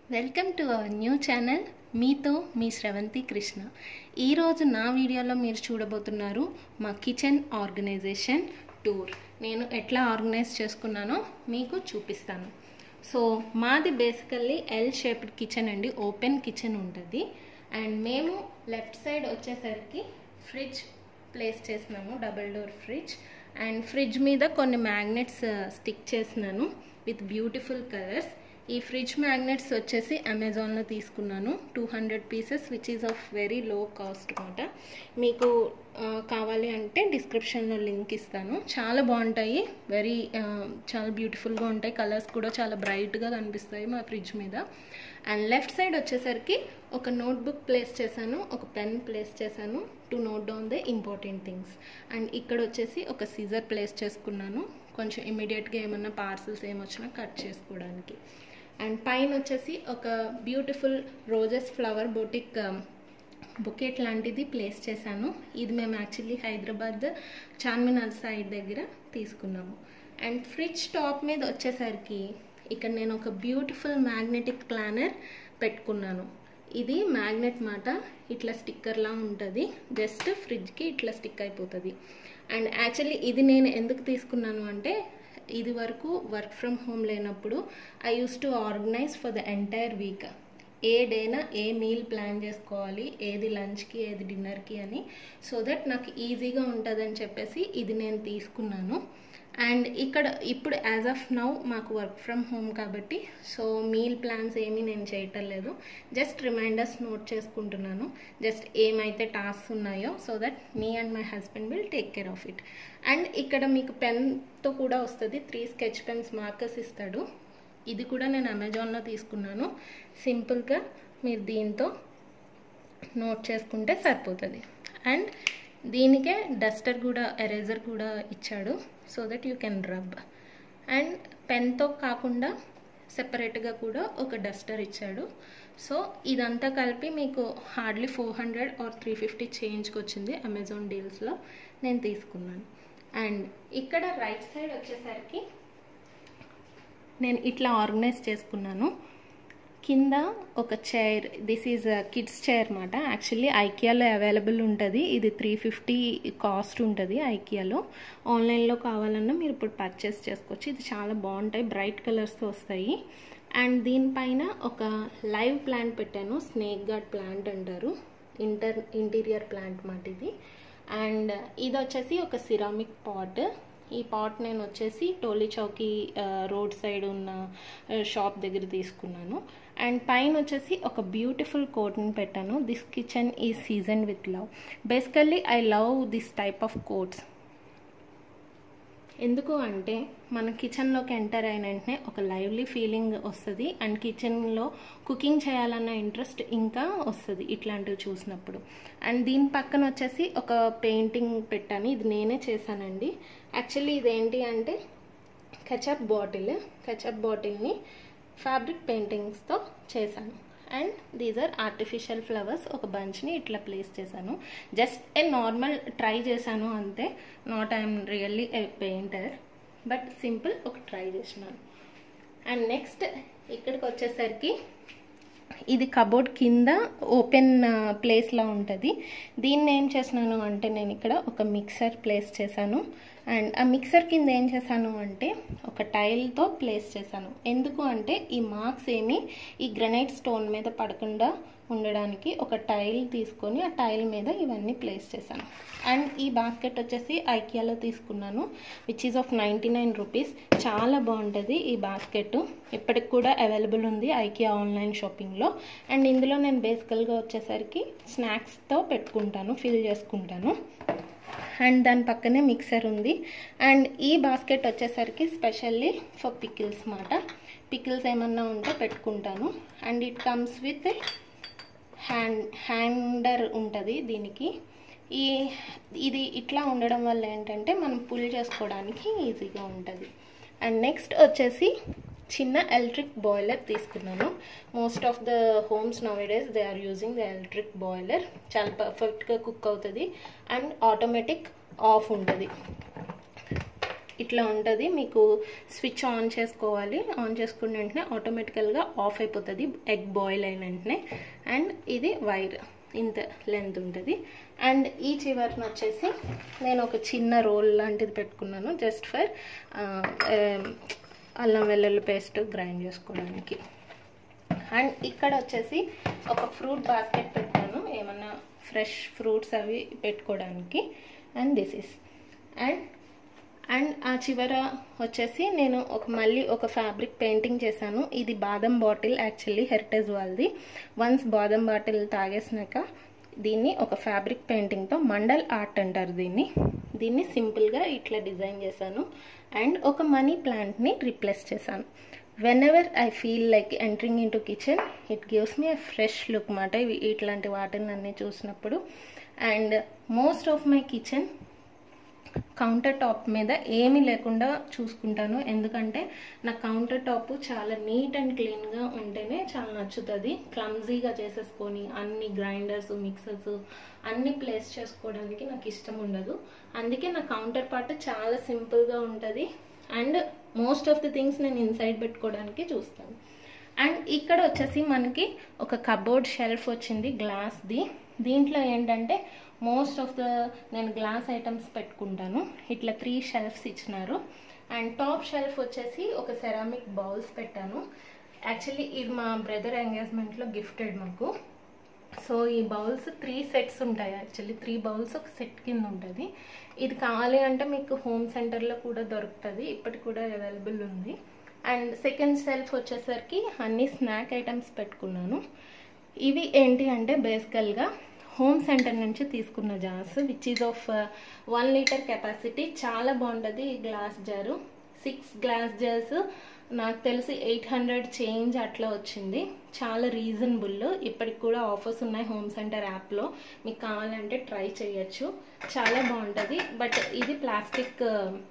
welcome to our new channel మీతో మీ శ్రవంతి కృష్ణ ఈరోజు నా వీడియోలో మీరు చూడబోతున్నారు మా కిచెన్ ఆర్గనైజేషన్ టూర్ నేను ఎట్లా ఆర్గనైజ్ చేసుకున్నానో మీకు చూపిస్తాను సో మాది బేసికల్లీ ఎల్ షేప్డ్ కిచెన్ అండి ఓపెన్ కిచెన్ ఉంటుంది అండ్ మేము లెఫ్ట్ సైడ్ వచ్చేసరికి ఫ్రిడ్జ్ ప్లేస్ చేసినాము double door fridge and fridge మీద కొన్ని మ్యాగ్నెట్స్ స్టిక్ చేసినాను విత్ బ్యూటిఫుల్ కలర్స్ ఈ ఫ్రిడ్జ్ మ్యాగ్నెట్స్ వచ్చేసి అమెజాన్లో తీసుకున్నాను two hundred pieces which is of very low cost అనమాట మీకు కావాలి అంటే డిస్క్రిప్షన్లో లింక్ ఇస్తాను చాలా బాగుంటాయి వెరీ చాలా బ్యూటిఫుల్గా ఉంటాయి కలర్స్ కూడా చాలా బ్రైట్గా కనిపిస్తాయి మా ఫ్రిడ్జ్ మీద అండ్ లెఫ్ట్ సైడ్ వచ్చేసరికి ఒక నోట్బుక్ ప్లేస్ చేశాను ఒక పెన్ ప్లేస్ చేశాను to note down the important things and ఇక్కడ వచ్చేసి ఒక సీజర్ ప్లేస్ చేసుకున్నాను కొంచెం ఇమీడియట్గా ఏమన్నా పార్సల్స్ ఏమొచ్చినా కట్ చేసుకోవడానికి అండ్ పైన వచ్చేసి ఒక beautiful roses flower boutique bouquet లాంటిది ప్లేస్ చేశాను ఇది మేము యాక్చువల్లీ హైదరాబాద్ చార్మినార్ సైడ్ దగ్గర తీసుకున్నాము అండ్ ఫ్రిడ్జ్ టాప్ మీద వచ్చేసరికి ఇక్కడ నేను ఒక బ్యూటిఫుల్ మ్యాగ్నెటిక్ ప్లానర్ పెట్టుకున్నాను ఇది మ్యాగ్నెట్ మాట ఇట్లా స్టిక్కర్లా ఉంటుంది జస్ట్ ఫ్రిడ్జ్కి ఇట్లా స్టిక్ అయిపోతుంది అండ్ యాక్చువల్లీ ఇది నేను ఎందుకు తీసుకున్నాను అంటే ఇది వరకు వర్క్ ఫ్రమ్ హోమ్ లేనప్పుడు I use to organise for the entire week a డేనా ఏ మీల్ ప్లాన్ చేసుకోవాలి ఏది లంచ్కి ఏది డిన్నర్కి అని సో దట్ నాకు ఈజీగా ఉంటుందని చెప్పేసి ఇది నేను తీసుకున్నాను అండ్ ఇక్కడ ఇప్పుడు యాజ్ ఆఫ్ నౌ మాకు వర్క్ ఫ్రమ్ హోమ్ కాబట్టి సో మీల్ ప్లాన్స్ ఏమీ నేను చేయటం లేదు జస్ట్ రిమైండర్స్ నోట్ చేసుకుంటున్నాను జస్ట్ ఏమైతే టాస్క్ ఉన్నాయో so that me and my husband will take care of it and ఇక్కడ మీకు పెన్తో కూడా వస్తుంది త్రీ స్కెచ్ పెన్స్ మార్కర్స్ ఇస్తాడు ఇది కూడా నేను అమెజాన్లో తీసుకున్నాను సింపుల్గా మీరు దీంతో నోట్ చేసుకుంటే సరిపోతుంది అండ్ దీనికే డస్టర్ కూడా ఎరేజర్ కూడా ఇచ్చాడు so that you can rub and పెన్తో కాకుండా సెపరేట్గా కూడా ఒక డస్టర్ ఇచ్చాడు సో ఇదంతా కలిపి మీకు hardly four hundred or three fifty చేంజ్కి వచ్చింది అమెజాన్ డీల్స్లో నేను తీసుకున్నాను అండ్ ఇక్కడ రైట్ సైడ్ వచ్చేసరికి నేను ఇట్లా ఆర్గనైజ్ చేసుకున్నాను కింద ఒక chair this is kids chair అనమాట యాక్చువల్లీ ఐకియాలో అవైలబుల్ ఉంటుంది ఇది త్రీ ఫిఫ్టీ కాస్ట్ ఉంటుంది ఐకియాలో ఆన్లైన్లో కావాలన్నా మీరు ఇప్పుడు పర్చేస్ చేసుకోవచ్చు ఇది చాలా బాగుంటాయి బ్రైట్ కలర్స్తో వస్తాయి అండ్ దీనిపైన ఒక లైవ్ ప్లాంట్ పెట్టాను స్నేక్ గార్డ్ ప్లాంట్ అంటారు ఇంటర్ ఇంటీరియర్ ప్లాంట్ మాట ఇది అండ్ ఇది వచ్చేసి ఒక సిరామిక్ పాట్ ఈ పాట్ నేను వచ్చేసి టోలీ చౌకీ రోడ్ సైడ్ ఉన్న షాప్ దగ్గర తీసుకున్నాను అండ్ పైన వచ్చేసి ఒక బ్యూటిఫుల్ కోట్ని పెట్టాను దిస్ కిచెన్ ఈ season with love basically I love this type of quotes ఎందుకు అంటే మన కిచెన్లోకి ఎంటర్ అయిన వెంటనే ఒక లైవ్లీ ఫీలింగ్ వస్తుంది అండ్ కిచెన్లో కుకింగ్ చేయాలన్న ఇంట్రెస్ట్ ఇంకా వస్తుంది ఇట్లాంటివి చూసినప్పుడు అండ్ దీని పక్కన వచ్చేసి ఒక పెయింటింగ్ పెట్టాను ఇది నేనే చేశానండి యాక్చువల్లీ ఇదేంటి అంటే కెచప్ బాటిల్ కెచప్ బాటిల్ని ఫ్యాబ్రిక్ పెయింటింగ్స్తో చేశాను and these are artificial flowers ఒక బంచ్ని ఇట్లా ప్లేస్ చేశాను జస్ట్ ఏ నార్మల్ ట్రై చేశాను అంతే not I'm really a painter but simple ఒక ట్రై చేసినాను అండ్ నెక్స్ట్ ఇక్కడికి వచ్చేసరికి ఇది కబోర్డ్ కింద ఓపెన్ ప్లేస్లో ఉంటుంది దీన్ని ఏం చేసినాను అంటే నేను ఇక్కడ ఒక మిక్సర్ ప్లేస్ చేశాను అండ్ ఆ మిక్సర్ కింద ఏం చేశాను అంటే ఒక టైల్తో ప్లేస్ చేశాను ఎందుకు అంటే ఈ మార్క్స్ ఏమి ఈ గ్రనైట్ స్టోన్ మీద పడకుండా ఉండడానికి ఒక టైల్ తీసుకొని ఆ టైల్ మీద ఇవన్నీ ప్లేస్ చేశాను అండ్ ఈ బాస్కెట్ వచ్చేసి ఐకియాలో తీసుకున్నాను which is of ninety nine rupees చాలా బాగుంటుంది ఈ బాస్కెట్ ఇప్పటికి కూడా అవైలబుల్ ఉంది ఐకియా ఆన్లైన్ షాపింగ్లో అండ్ ఇందులో నేను బేసికల్గా వచ్చేసరికి స్నాక్స్తో పెట్టుకుంటాను ఫిల్ చేసుకుంటాను అండ్ దాని పక్కనే మిక్సర్ ఉంది అండ్ ఈ బాస్కెట్ వచ్చేసరికి స్పెషల్లీ ఫర్ పికిల్స్ మాట పికిల్స్ ఏమన్నా ఉంటే పెట్టుకుంటాను and it comes with hand handle ఉంటుంది దీనికి ఈ ఇది ఇట్లా ఉండడం వల్ల ఏంటంటే మనం పుల్ చేసుకోవడానికి ఈజీగా ఉంటుంది అండ్ నెక్స్ట్ వచ్చేసి చిన్న ఎలక్ట్రిక్ బాయిలర్ తీసుకున్నాను most of the homes nowadays they are using the electric boiler చాలా పర్ఫెక్ట్గా కుక్ అవుతుంది అండ్ ఆటోమేటిక్ ఆఫ్ ఉంటుంది ఇట్లా ఉంటుంది మీకు స్విచ్ ఆన్ చేసుకోవాలి ఆన్ చేసుకున్న వెంటనే ఆటోమేటికల్గా ఆఫ్ అయిపోతుంది ఎగ్ బాయిల్ అయిన వెంటనే అండ్ ఇది వైర్ ఇంత లెంత్ ఉంటుంది అండ్ ఈ చివరిని వచ్చేసి నేను ఒక చిన్న రోల్ లాంటిది పెట్టుకున్నాను జస్ట్ ఫర్ అల్లం వెల్లుల్లి పేస్ట్ గ్రైండ్ చేసుకోవడానికి అండ్ ఇక్కడ వచ్చేసి ఒక ఫ్రూట్ బాస్కెట్ పెట్టాను ఏమన్నా ఫ్రెష్ ఫ్రూట్స్ అవి పెట్టుకోవడానికి and this is and and ఆ చివర వచ్చేసి నేను ఒక మళ్ళీ ఒక ఫ్యాబ్రిక్ పెయింటింగ్ చేశాను ఇది బాదం బాటిల్ యాక్చువల్లీ హెరిటేజ్ వాళ్ళది వన్స్ బాదం బాటిల్ తాగేసినాక దీన్ని ఒక ఫ్యాబ్రిక్ పెయింటింగ్తో మండల్ ఆర్ట్ అంటారు దీన్ని దీన్ని సింపుల్గా ఇట్లా డిజైన్ చేశాను అండ్ ఒక మనీ ప్లాంట్ని రీప్లేస్ చేశాను whenever I feel like entering in to kitchen it gives me a fresh look మాట ఇవి ఇట్లాంటి వాటిని అన్నీ చూసినప్పుడు and most of my kitchen countertop మీద ఏమీ లేకుండా చూసుకుంటాను ఎందుకంటే నా కౌంటర్ టాప్ చాలా నీట్ అండ్ క్లీన్గా ఉంటేనే చాలా నచ్చుతుంది క్లమ్జీగా చేసేసుకొని అన్ని గ్రైండర్స్ మిక్సర్స్ అన్ని ప్లేస్ చేసుకోవడానికి నాకు ఇష్టం ఉండదు అందుకే నా కౌంటర్ పార్ట్ చాలా సింపుల్గా ఉంటుంది and most of the things నేను ఇన్సైడ్ పెట్టుకోవడానికి చూస్తాను అండ్ ఇక్కడ వచ్చేసి మనకి ఒక కబోర్డ్ షెల్ఫ్ వచ్చింది గ్లాస్ది దీంట్లో ఏంటంటే మోస్ట్ ఆఫ్ ద నేను గ్లాస్ ఐటమ్స్ పెట్టుకుంటాను ఇట్లా త్రీ షెల్ఫ్స్ ఇచ్చినారు అండ్ టాప్ షెల్ఫ్ వచ్చేసి ఒక సెరామిక్ బౌల్స్ పెట్టాను యాక్చువల్లీ ఇది మా బ్రదర్ ఎంగేజ్మెంట్లో గిఫ్టెడ్ మాకు సో ఈ బౌల్స్ త్రీ సెట్స్ ఉంటాయి యాక్చువల్లీ త్రీ బౌల్స్ ఒక సెట్ కింద ఉంటుంది ఇది కావాలి అంటే మీకు హోమ్ సెంటర్లో కూడా దొరుకుతుంది ఇప్పటికి కూడా అవైలబుల్ ఉంది అండ్ సెకండ్ సెల్ఫ్ వచ్చేసరికి అన్ని స్నాక్ ఐటమ్స్ పెట్టుకున్నాను ఇవి ఏంటి అంటే బేసికల్గా హోమ్ సెంటర్ నుంచి తీసుకున్న jars which is of one litre capacity చాలా బాగుంటుంది ఈ glass jar six glass jars నాకు తెలిసి ఎయిట్ హండ్రెడ్ చేంజ్ అట్లా వచ్చింది చాలా రీజనబుల్ ఇప్పటికి కూడా ఆఫర్స్ ఉన్నాయి హోమ్ సెంటర్ యాప్లో మీకు కావాలంటే ట్రై చేయొచ్చు చాలా బాగుంటుంది బట్ ఇది ప్లాస్టిక్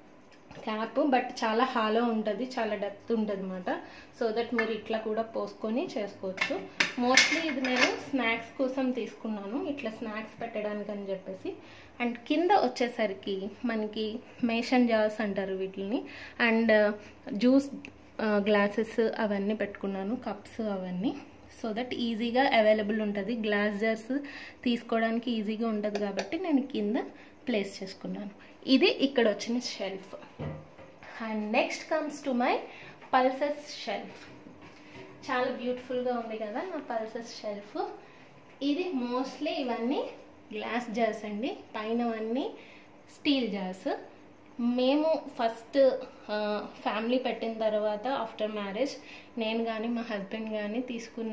క్యాప్ బట్ చాలా హాలో ఉంటుంది చాలా డెప్త్ ఉంటుంది అనమాట సో దట్ మీరు ఇట్లా కూడా పోసుకొని చేసుకోవచ్చు మోస్ట్లీ ఇది నేను స్నాక్స్ కోసం తీసుకున్నాను ఇట్లా స్నాక్స్ పెట్టడానికి అని చెప్పేసి అండ్ కింద వచ్చేసరికి మనకి మేషన్ జార్స్ అంటారు వీటిని అండ్ జ్యూస్ గ్లాసెస్ అవన్నీ పెట్టుకున్నాను కప్స్ అవన్నీ సో దట్ ఈజీగా అవైలబుల్ ఉంటుంది గ్లాస్ జార్స్ తీసుకోవడానికి ఈజీగా ఉంటుంది కాబట్టి నేను కింద ప్లేస్ చేసుకున్నాను ఇది ఇక్కడ వచ్చిన shelf and next comes to my pulses shelf చాలా బ్యూటిఫుల్గా ఉంది కదా నా పల్సెస్ షెల్ఫ్ ఇది మోస్ట్లీ ఇవన్నీ గ్లాస్ జార్స్ అండి పైనవన్నీ స్టీల్ జార్స్ మేము ఫస్ట్ ఫ్యామిలీ పెట్టిన తర్వాత ఆఫ్టర్ మ్యారేజ్ నేను కానీ మా హస్బెండ్ కానీ తీసుకున్న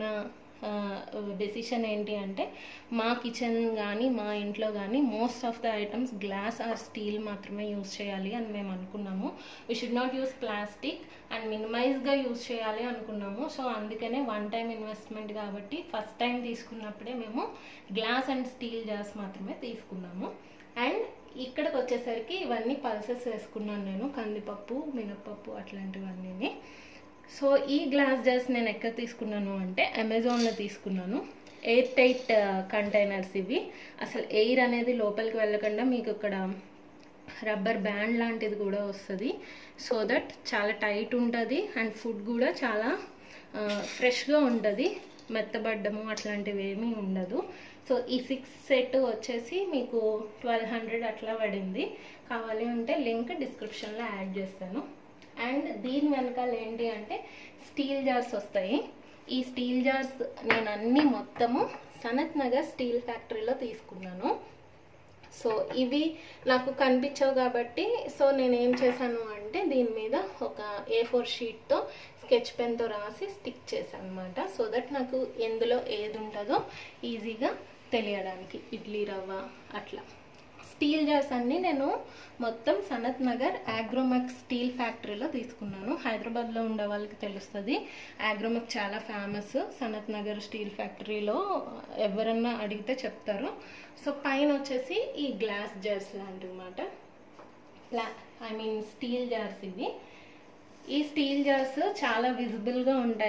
డెసిషన్ ఏంటి అంటే మా కిచెన్ కానీ మా ఇంట్లో కానీ most of the items glass or steel మాత్రమే యూజ్ చేయాలి అని మేము అనుకున్నాము we should not use plastic and మినిమైజ్గా యూజ్ చేయాలి అనుకున్నాము సో అందుకనే వన్ టైం ఇన్వెస్ట్మెంట్ కాబట్టి ఫస్ట్ టైం తీసుకున్నప్పుడే మేము గ్లాస్ అండ్ స్టీల్ జార్స్ మాత్రమే తీసుకున్నాము అండ్ ఇక్కడికి వచ్చేసరికి ఇవన్నీ పల్సెస్ వేసుకున్నాను నేను కందిపప్పు మినప్పప్పు అట్లాంటివన్నీ సో ఈ గ్లాస్ జార్స్ నేను ఎక్కడ తీసుకున్నాను అంటే అమెజాన్లో తీసుకున్నాను ఎయిర్ టైట్ కంటైనర్స్ ఇవి అసలు ఎయిర్ అనేది లోపలికి వెళ్ళకుండా మీకు ఇక్కడ రబ్బర్ బ్యాండ్ లాంటిది కూడా వస్తుంది సో దట్ చాలా టైట్ ఉంటుంది అండ్ ఫుడ్ కూడా చాలా ఫ్రెష్గా ఉంటుంది మెత్తబడ్డము అట్లాంటివి ఏమీ ఉండదు సో ఈ సిక్స్ సెట్ వచ్చేసి మీకు ట్వెల్వ్ హండ్రెడ్ అట్లా పడింది కావాలి అంటే లింక్ డిస్క్రిప్షన్లో యాడ్ చేస్తాను అండ్ దీని వెనకాల ఏంటి అంటే స్టీల్ జార్స్ వస్తాయి ఈ స్టీల్ జార్స్ నేను అన్నీ మొత్తము సనత్ నగర్ స్టీల్ ఫ్యాక్టరీలో తీసుకున్నాను సో ఇవి నాకు కనిపించవు కాబట్టి సో నేను ఏం చేశాను అంటే దీని మీద ఒక ఏ ఫోర్ షీట్తో స్కెచ్ పెన్తో రాసి స్టిక్ చేశాను అనమాట సో దట్ నాకు ఎందులో ఏది ఉంటుందో ఈజీగా తెలియడానికి ఇడ్లీ రవ్వ అట్లా స్టీల్ జార్స్ అన్నీ నేను మొత్తం సనత్ నగర్ ఆగ్రోమెక్ స్టీల్ ఫ్యాక్టరీలో తీసుకున్నాను హైదరాబాద్లో ఉండే వాళ్ళకి తెలుస్తుంది ఆగ్రోమెక్ చాలా ఫేమస్ సనత్ నగర్ స్టీల్ ఫ్యాక్టరీలో ఎవరన్నా అడిగితే చెప్తారు సో పైన వచ్చేసి ఈ గ్లాస్ జార్స్ లాంటివన్నమాట ప్లా ఐ మీన్ స్టీల్ జార్స్ ఇవి ఈ స్టీల్ జార్స్ చాలా విజిబుల్గా ఉంటాయి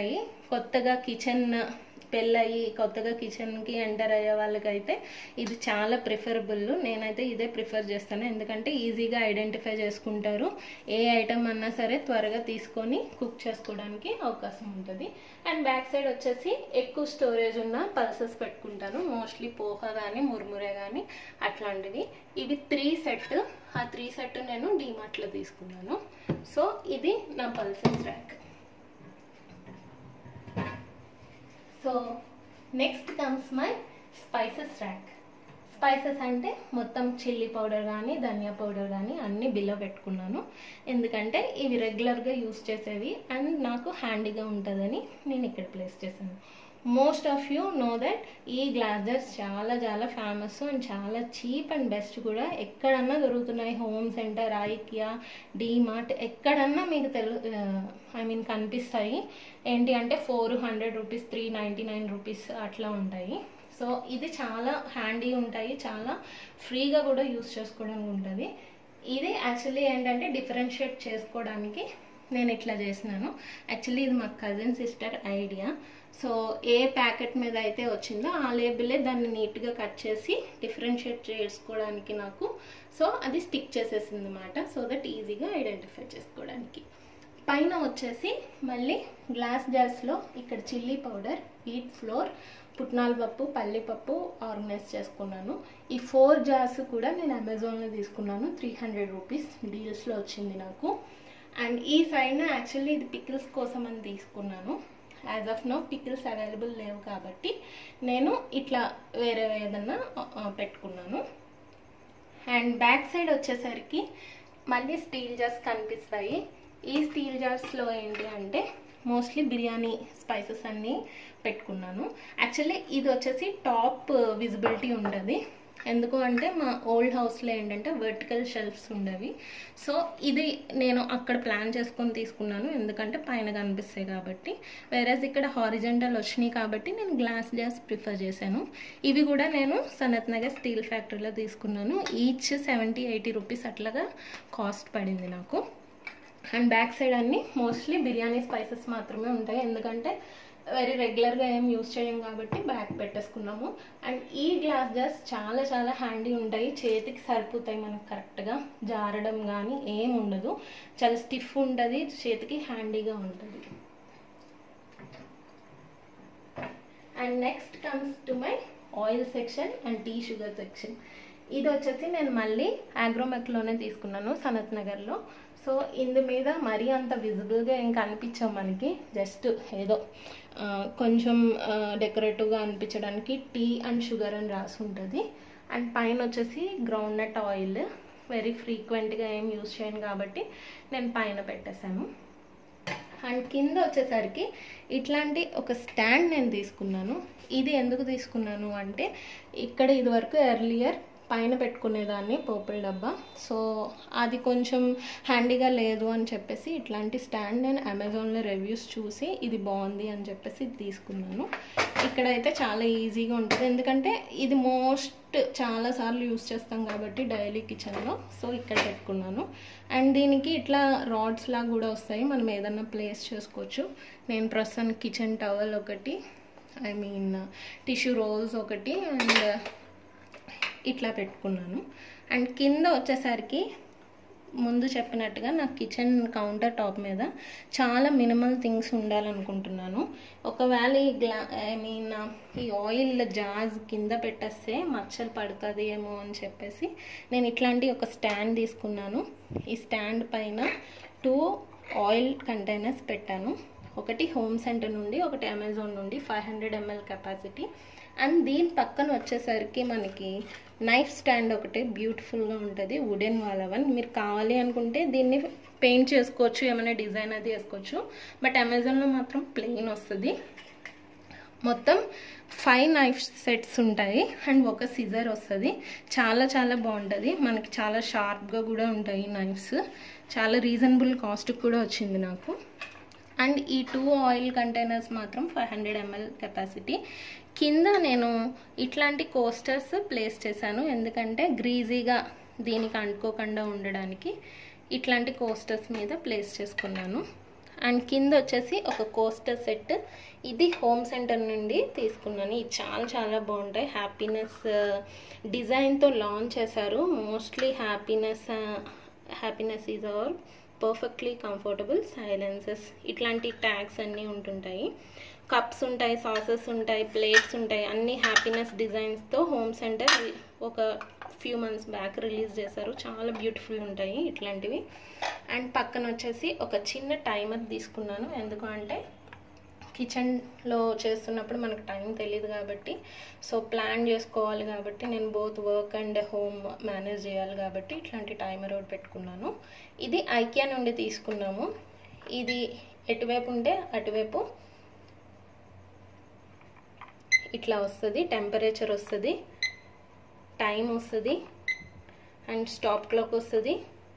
కొత్తగా కిచెన్ పెళ్ళయి కొత్తగా కిచెన్కి ఎంటర్ అయ్యే వాళ్ళకైతే ఇది చాలా ప్రిఫరబుల్ నేనైతే ఇదే ప్రిఫర్ చేస్తాను ఎందుకంటే ఈజీగా ఐడెంటిఫై చేసుకుంటారు ఏ ఐటమ్ అన్నా సరే త్వరగా తీసుకొని కుక్ చేసుకోవడానికి అవకాశం ఉంటుంది అండ్ బ్యాక్ సైడ్ వచ్చేసి ఎక్కువ స్టోరేజ్ ఉన్న పల్సెస్ పెట్టుకుంటాను మోస్ట్లీ పోహా కానీ మురుమురే కానీ అట్లాంటివి ఇవి త్రీ సెట్ ఆ త్రీ సెట్ నేను డీమార్ట్లో తీసుకున్నాను సో ఇది నా pulses rack so next comes my spices rack spices అంటే మొత్తం చిల్లీ పౌడర్ కానీ ధనియా పౌడర్ కానీ అన్నీ బిల్లో పెట్టుకున్నాను ఎందుకంటే ఇవి రెగ్యులర్గా యూస్ చేసేవి అండ్ నాకు హ్యాండీగా ఉంటుందని నేను ఇక్కడ ప్లేస్ చేశాను most of you know that ఈ గ్లాజర్స్ చాలా చాలా ఫేమస్ అండ్ చాలా చీప్ అండ్ బెస్ట్ కూడా ఎక్కడన్నా దొరుకుతున్నాయి హోమ్ సెంటర్ ఐకియా డీమార్ట్ ఎక్కడన్నా మీకు తెలు ఐ మీన్ కనిపిస్తాయి ఏంటి అంటే four hundred rupees three ninety nine rupees అట్లా ఉంటాయి సో ఇది చాలా హ్యాండీ ఉంటాయి చాలా ఫ్రీగా కూడా యూస్ చేసుకోవడానికి ఉంటుంది ఇది యాక్చువల్లీ ఏంటంటే డిఫరెన్షియేట్ చేసుకోవడానికి నేను ఇట్లా చేసినాను యాక్చువల్లీ ఇది మా కజిన్ సిస్టర్ ఐడియా సో ఏ ప్యాకెట్ మీద అయితే వచ్చిందో ఆ లేబులే దాన్ని నీట్గా కట్ చేసి డిఫరెన్షియేట్ చేసుకోవడానికి నాకు సో అది స్టిక్ చేసేసింది అనమాట సో దట్ ఈజీగా ఐడెంటిఫై చేసుకోవడానికి పైన వచ్చేసి మళ్ళీ గ్లాస్ జార్స్లో ఇక్కడ చిల్లీ పౌడర్ వీట్ ఫ్లోర్ పుట్నాల పప్పు పల్లిపప్పు ఆర్గనైజ్ చేసుకున్నాను ఈ ఫోర్ జార్స్ కూడా నేను అమెజాన్లో తీసుకున్నాను త్రీ హండ్రెడ్ రూపీస్ డీల్స్లో వచ్చింది నాకు అండ్ ఈ సైడ్న యాక్చువల్లీ ఇది పికిల్స్ కోసం అని తీసుకున్నాను as of no pickles available లేవు కాబట్టి నేను ఇట్లా వేరే ఏదన్నా పెట్టుకున్నాను అండ్ బ్యాక్ సైడ్ వచ్చేసరికి మళ్ళీ స్టీల్ జార్స్ కనిపిస్తాయి ఈ స్టీల్ జార్స్లో ఏంటి అంటే మోస్ట్లీ బిర్యానీ స్పైసెస్ అన్నీ పెట్టుకున్నాను యాక్చువల్లీ ఇది వచ్చేసి టాప్ విజిబిలిటీ ఉండదు ఎందుకు అంటే మా ఓల్డ్ హౌస్లో ఏంటంటే వర్టికల్ షెల్ఫ్స్ ఉండేవి సో ఇది నేను అక్కడ ప్లాన్ చేసుకొని తీసుకున్నాను ఎందుకంటే పైన కనిపిస్తాయి కాబట్టి వేరేస్ ఇక్కడ హారిజెంటల్ వచ్చినాయి కాబట్టి నేను గ్లాస్ జార్స్ ప్రిఫర్ చేశాను ఇవి కూడా నేను సనత్ నగర్ స్టీల్ ఫ్యాక్టరీలో తీసుకున్నాను ఈచ్ సెవెంటీ ఎయిటీ రూపీస్ అట్లాగా కాస్ట్ పడింది నాకు అండ్ బ్యాక్ సైడ్ అన్నీ మోస్ట్లీ బిర్యానీ స్పైసెస్ మాత్రమే ఉంటాయి ఎందుకంటే వెరీ రెగ్యులర్గా ఏం యూస్ చేయం కాబట్టి బ్యాక్ పెట్టేసుకున్నాము అండ్ ఈ గ్లాస్ జార్స్ చాలా చాలా హ్యాండీ ఉంటాయి చేతికి సరిపోతాయి మనకు కరెక్ట్గా జారడం కానీ ఏం ఉండదు చాలా స్టిఫ్ ఉంటుంది చేతికి హ్యాండీగా ఉంటుంది and next comes to my oil section and tea sugar section ఇది వచ్చేసి నేను మళ్ళీ ఆగ్రోమెక్లోనే తీసుకున్నాను సనత్ నగర్లో సో ఇందు మీద మరీ అంత విజిబుల్గా ఏం కనిపించాం మనకి జస్ట్ ఏదో కొంచెం డెకరేటివ్గా అనిపించడానికి టీ అండ్ షుగర్ అని రాసి ఉంటుంది అండ్ పైన వచ్చేసి గ్రౌండ్ నట్ ఆయిల్ వెరీ ఫ్రీక్వెంట్గా ఏం యూస్ చేయను కాబట్టి నేను పైన పెట్టేశాను అండ్ కింద వచ్చేసరికి ఇట్లాంటి ఒక స్టాండ్ నేను తీసుకున్నాను ఇది ఎందుకు తీసుకున్నాను అంటే ఇక్కడ ఇదివరకు ఎర్లియర్ పైన పెట్టుకునేదాన్ని పోపుల డబ్బా సో అది కొంచెం హ్యాండీగా లేదు అని చెప్పేసి ఇట్లాంటి స్టాండ్ నేను అమెజాన్లో రివ్యూస్ చూసి ఇది బాగుంది అని చెప్పేసి ఇది తీసుకున్నాను ఇక్కడైతే చాలా ఈజీగా ఉంటుంది ఎందుకంటే ఇది మోస్ట్ చాలాసార్లు యూస్ చేస్తాం కాబట్టి డైలీ కిచెన్లో సో ఇక్కడ పెట్టుకున్నాను అండ్ దీనికి ఇట్లా రాడ్స్ లాగా కూడా వస్తాయి మనం ఏదన్నా ప్లేస్ చేసుకోవచ్చు నేను ప్రస్తుతానికి కిచెన్ టవల్ ఒకటి ఐ మీన్ టిష్యూ రోల్స్ ఒకటి అండ్ ఇట్లా పెట్టుకున్నాను అండ్ కింద వచ్చేసరికి ముందు చెప్పినట్టుగా నాకు కిచెన్ కౌంటర్ టాప్ మీద చాలా మినిమల్ థింగ్స్ ఉండాలనుకుంటున్నాను ఒకవేళ ఈ గ్లా ఐ మీన్ ఈ ఆయిల్ జాజ్ కింద పెట్టేస్తే మచ్చలు పడుతుంది ఏమో అని చెప్పేసి నేను ఇట్లాంటి ఒక స్టాండ్ తీసుకున్నాను ఈ స్టాండ్ పైన టూ ఆయిల్ కంటైనర్స్ పెట్టాను ఒకటి హోమ్ సెంటర్ నుండి ఒకటి అమెజాన్ నుండి five hundred ML capacity and దీని పక్కన వచ్చేసరికి మనకి నైఫ్ స్టాండ్ ఒకటి బ్యూటిఫుల్గా ఉంటుంది వుడెన్ వాళ్ళవన్ మీరు కావాలి అనుకుంటే దీన్ని పెయింట్ చేసుకోవచ్చు ఏమైనా డిజైన్ అది వేసుకోవచ్చు బట్ అమెజాన్లో మాత్రం ప్లెయిన్ వస్తుంది మొత్తం ఫైవ్ నైఫ్ సెట్స్ ఉంటాయి అండ్ ఒక సిజర్ వస్తుంది చాలా చాలా బాగుంటుంది మనకి చాలా షార్ప్గా కూడా ఉంటాయి నైఫ్స్ చాలా రీజనబుల్ కాస్ట్ కూడా వచ్చింది నాకు అండ్ ఈ టూ ఆయిల్ కంటైనర్స్ మాత్రం ఫైవ్ హండ్రెడ్ ఎంఎల్ కెపాసిటీ కింద నేను ఇట్లాంటి కోస్టర్స్ ప్లేస్ చేశాను ఎందుకంటే గ్రీజీగా దీనికి అంటుకోకుండా ఉండడానికి ఇట్లాంటి కోస్టర్స్ మీద ప్లేస్ చేసుకున్నాను అండ్ కింద వచ్చేసి ఒక కోస్టర్ సెట్ ఇది హోమ్ సెంటర్ నుండి తీసుకున్నాను ఇది చాలా చాలా బాగుంటాయి హ్యాపీనెస్ డిజైన్తో లాంచ్ చేశారు mostly happiness happiness is our perfectly comfortable silences ఇట్లాంటి ట్యాగ్స్ అన్నీ ఉంటుంటాయి కప్స్ ఉంటాయి సాసెస్ ఉంటాయి ప్లేట్స్ ఉంటాయి అన్ని హ్యాపీనెస్ డిజైన్స్తో హోమ్ సెంటర్ ఒక ఫ్యూ మంత్స్ బ్యాక్ రిలీజ్ చేశారు చాలా బ్యూటిఫుల్ ఉంటాయి ఇట్లాంటివి అండ్ పక్కన వచ్చేసి ఒక చిన్న టైమర్ తీసుకున్నాను ఎందుకు అంటే కిచెన్లో చేస్తున్నప్పుడు మనకు టైం తెలియదు కాబట్టి సో ప్లాన్ చేసుకోవాలి కాబట్టి నేను both work and home manage చేయాలి కాబట్టి ఇట్లాంటి టైమర్ ఒకటి పెట్టుకున్నాను ఇది ఐకియా నుండి తీసుకున్నాము ఇది ఎటువైపు ఉంటే అటువైపు ఇట్లా వస్తుంది టెంపరేచర్ వస్తుంది టైం వస్తుంది అండ్ స్టాప్ క్లాక్ వస్తుంది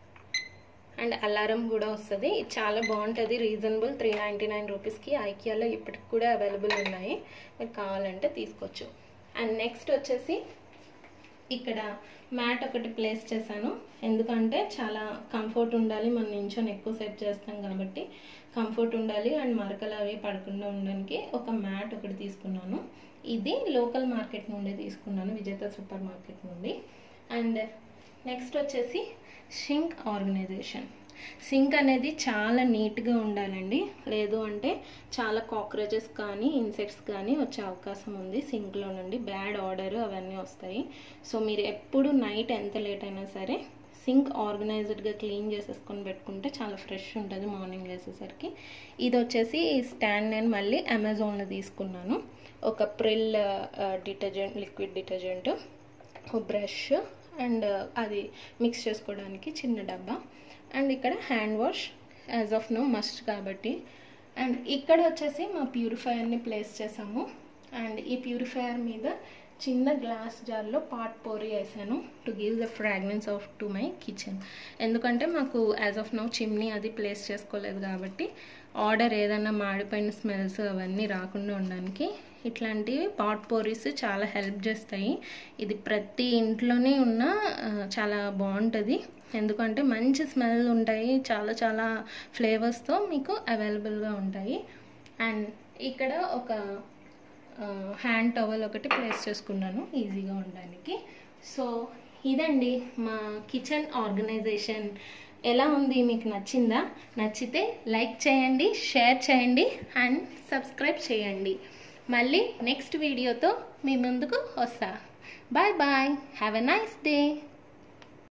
అండ్ అలారం కూడా వస్తుంది ఇది చాలా బాగుంటుంది రీజనబుల్ త్రీ నైంటీ నైన్ రూపీస్కి ఐకియాలో ఇప్పటికి కూడా అవైలబుల్ ఉన్నాయి మీకు కావాలంటే తీసుకోవచ్చు అండ్ నెక్స్ట్ వచ్చేసి ఇక్కడ మ్యాట్ ఒకటి ప్లేస్ చేశాను ఎందుకంటే చాలా కంఫర్ట్ ఉండాలి మనం నించొని ఎక్కువసేపు చేస్తాం కాబట్టి కంఫర్ట్ ఉండాలి అండ్ మరకలు అవి పడకుండా ఉండడానికి ఒక మ్యాట్ ఒకటి తీసుకున్నాను ఇది లోకల్ మార్కెట్ నుండి తీసుకున్నాను విజేత సూపర్ మార్కెట్ నుండి అండ్ నెక్స్ట్ వచ్చేసి సింక్ ఆర్గనైజేషన్ సింక్ అనేది చాలా నీట్గా ఉండాలండి లేదు అంటే చాలా కాక్రోచెస్ కానీ ఇన్సెక్ట్స్ కానీ వచ్చే అవకాశం ఉంది సింక్లో నుండి బ్యాడ్ ఆర్డర్ అవన్నీ వస్తాయి సో మీరు ఎప్పుడు నైట్ ఎంత లేట్ అయినా సరే సింక్ ఆర్గనైజ్డ్గా క్లీన్ చేసేసుకొని పెట్టుకుంటే చాలా ఫ్రెష్ ఉంటుంది మార్నింగ్ లేసేసరికి ఇది వచ్చేసి ఈ స్టాండ్ నేను మళ్ళీ అమెజాన్లో తీసుకున్నాను ఒక Pril detergent liquid detergent brush and అది మిక్స్ చేసుకోవడానికి చిన్న డబ్బా అండ్ ఇక్కడ hand wash as of no must కాబట్టి అండ్ ఇక్కడ వచ్చేసి మా ప్యూరిఫైయర్ని ప్లేస్ చేసాము అండ్ ఈ ప్యూరిఫైయర్ మీద చిన్న గ్లాస్ జార్లో పాట్ పోరి వేసాను to give the fragrance of to my kitchen ఎందుకంటే మాకు యాజ్ ఆఫ్ నో చిమ్నీ అది ప్లేస్ చేసుకోలేదు కాబట్టి ఆర్డర్ ఏదైనా మాడిపోయిన స్మెల్స్ అవన్నీ రాకుండా ఉండడానికి ఇట్లాంటివి పాట్ పోరీస్ చాలా హెల్ప్ చేస్తాయి ఇది ప్రతి ఇంట్లోనే ఉన్న చాలా బాగుంటుంది ఎందుకంటే మంచి స్మెల్ ఉంటాయి చాలా చాలా ఫ్లేవర్స్తో మీకు అవైలబుల్గా ఉంటాయి అండ్ ఇక్కడ ఒక హ్యాండ్ టవల్ ఒకటి ప్లేస్ చేసుకున్నాను ఈజీగా ఉండడానికి సో ఇదండి మా కిచెన్ ఆర్గనైజేషన్ ఎలా ఉంది మీకు నచ్చిందా నచ్చితే లైక్ చేయండి షేర్ చేయండి అండ్ సబ్స్క్రైబ్ చేయండి మళ్ళీ నెక్స్ట్ వీడియోతో మీ ముందుకు వస్తా bye bye have a nice day